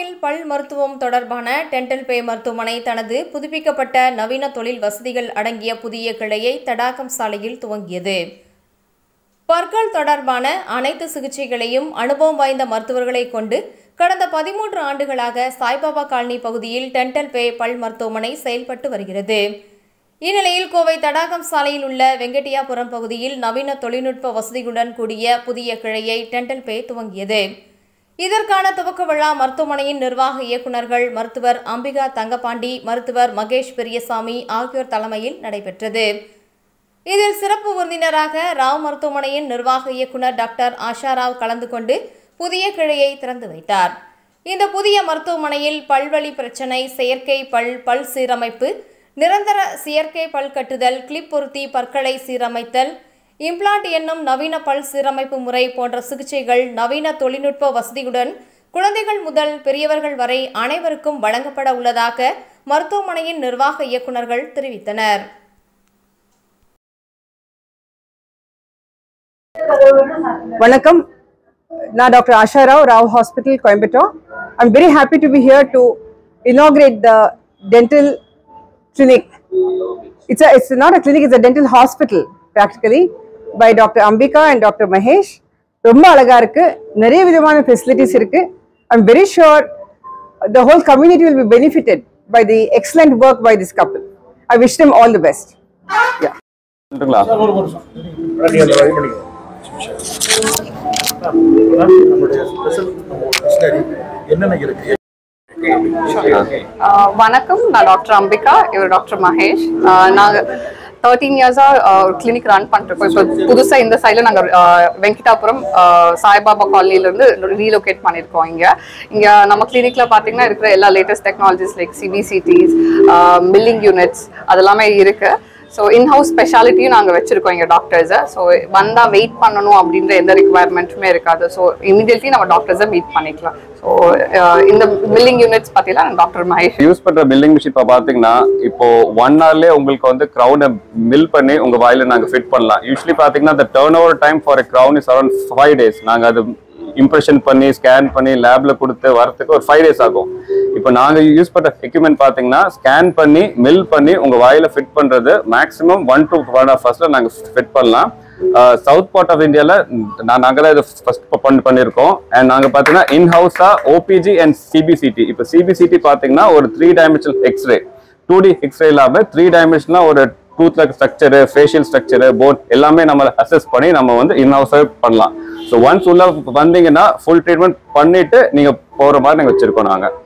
கோவையில் பல் மருத்துவம் தொடர்பான டென்டல் பே மருத்துவமனை தனது புதுப்பிக்கப்பட்ட நவீன தொழில் வசதிகள் அடங்கிய புதிய கிளையை தடாகம் சாலையில் துவங்கியது பற்கள் தொடர்பான அனைத்து சிகிச்சைகளையும் அனுபவம் வாய்ந்த மருத்துவர்களை கொண்டு கடந்த பதிமூன்று ஆண்டுகளாக சாய்பாபா காலனி பகுதியில் டென்டல் பே பல் மருத்துவமனை செயல்பட்டு வருகிறது இந்நிலையில் கோவை தடாகம் சாலையில் உள்ள வெங்கட்டியாபுரம் பகுதியில் நவீன தொழில்நுட்ப வசதிகளுடன் கூடிய புதிய கிளையை டென்டல் பே துவங்கியது இதற்கான துவக்க விழா மருத்துவமனையின் நிர்வாக இயக்குநர்கள் மருத்துவர் அம்பிகா தங்கபாண்டி மருத்துவர் மகேஷ் பெரியசாமி ஆகியோர் தலைமையில் நடைபெற்றது இதில் சிறப்பு விருந்தினராக ராவ் மருத்துவமனையின் நிர்வாக இயக்குனர் டாக்டர் ஆஷாராவ் கலந்து கொண்டு புதிய கிளையை திறந்து வைத்தார் இந்த புதிய மருத்துவமனையில் பல்வழி பிரச்சனை செயற்கை பல் பல் சீரமைப்பு நிரந்தர செயற்கை பல் கட்டுதல் கிளிப் பொருத்தி பற்களை சீரமைத்தல் இம்ப்ளான்ட் என்னும் நவீன பல் சீரமைப்பு முறை போன்ற சிகிச்சைகள் நவீன தொழில்நுட்ப வசதியுடன் குழந்தைகள் முதல் பெரியவர்கள் வரை அனைவருக்கும் வழங்கப்பட உள்ளதாக மருத்துவமனையின் நிர்வாக இயக்குநர்கள் தெரிவித்தனர் வணக்கம் நான் doctor Asha Rao Rao hospital Coimbatore I'm very happy to be here to inaugurate the dental clinic. It's a, it's not a clinic, it's a dental hospital practically by Dr. Ambika and Dr. Mahesh. ரொம்ப அழகா இருக்கு நிறைய விதமான ஃபெசிலிட்டிஸ் இருக்கு I'm very sure the whole community will be benefited by the excellent work by this couple I wish them all the best யா சொல்லிட்டுங்களா ஒரு நிமிஷம் நீங்க அந்த வழி பண்ணிக்கோ நம்மளுடைய ஸ்பெஷல் மிஷினரி என்னென்ன இருக்கு ஆஹ் வணக்கம் நான் டாக்டர் அம்பிகா இவர் டாக்டர் மகேஷ் ஆஹ் நாங்க தேர்ட்டீன் இயர்ஸாக ஒரு கிளினிக் ரன் பண்ணிருக்கோம் இப்போ புதுசாக இந்த சைடில் நாங்கள் வெங்கடாபுரம் ஆஹ் சாய்பாபா காலனிலேருந்து ரீலோகேட் பண்ணியிருக்கோம் இங்கே இங்கே நம்ம கிளினிக்கில் பார்த்தீங்கன்னா இருக்கிற எல்லா latest technologies like CBCTs milling units அதெல்லாமே இருக்குது ஸோ இன்ஹவுஸ் ஸ்பெஷாலிட்டியும் நாங்கள் வச்சுருக்கோம் எங்கள் டாக்டர்ஸை ஸோ வந்தால் வெயிட் பண்ணணும் அப்படின்ற எந்த ரிக்குவயர்மெண்ட்டுமே இருக்காது ஸோ இமீடியட்லி நம்ம டாக்டர்ஸை மீட் பண்ணிக்கலாம் ஸோ இந்த பில்லிங் யூனிட்ஸ் பார்த்தீங்கன்னா டாக்டர் மகேஷ் யூஸ் பண்ற பில்லிங் மிஷின் இப்போ பாத்தீங்கன்னா இப்போ ஒன் ஹவர்லயே உங்களுக்கு வந்து க்ரௌனை மில் பண்ணி உங்க வாயில நாங்க ஃபிட் பண்ணலாம் யூஸ்வலி பாத்தீங்கன்னா the turn over time for crown is around five days நாங்க அது இம்ப்ரெஷன் பண்ணி ஸ்கேன் பண்ணி லேப்ல கொடுத்து வரதுக்கு ஒரு ஃபைவ் டேஸ் ஆகும் இப்போ நாங்க யூஸ் பண்ற எக்யூப்மெண்ட் பாத்தீங்கன்னா ஸ்கேன் பண்ணி மில் பண்ணி உங்க வாயில ஃபிட் பண்றது maximum one to one half ஃபர்ஸ்ட்ல நாங்க ஃபிட் பண்ணலாம் சவுத் பார்ட் ஆஃப் இந்தியால நான் நாங்களே இது ஃபர்ஸ்ட் பண்ணி பண்ணியிருக்கோம் அண்ட் நாங்க பாத்தீங்கன்னா இன் ஹவுஸா ஓபிஜி அண்ட் சிபிசிடி இப்போ சிபிசிடி பாத்தீங்கன்னா ஒரு three dimensional x-ray two D x-ray இல்லாம த்ரீ டைமென்ஷனா ஒரு டூத்ல ஸ்ட்ரக்சரு ஃபேஷியல் ஸ்ட்ரக்சரு போட் எல்லாமே நம்ம அசஸ் பண்ணி நம்ம வந்து இன் ஹவுஸாக பண்ணலாம் ஸோ ஒன்ஸ் உள்ள வந்தீங்கன்னா ஃபுல் ட்ரீட்மெண்ட் பண்ணிட்டு நீங்க போற மாதிரி நாங்க வச்சிருக்கோம் நாங்க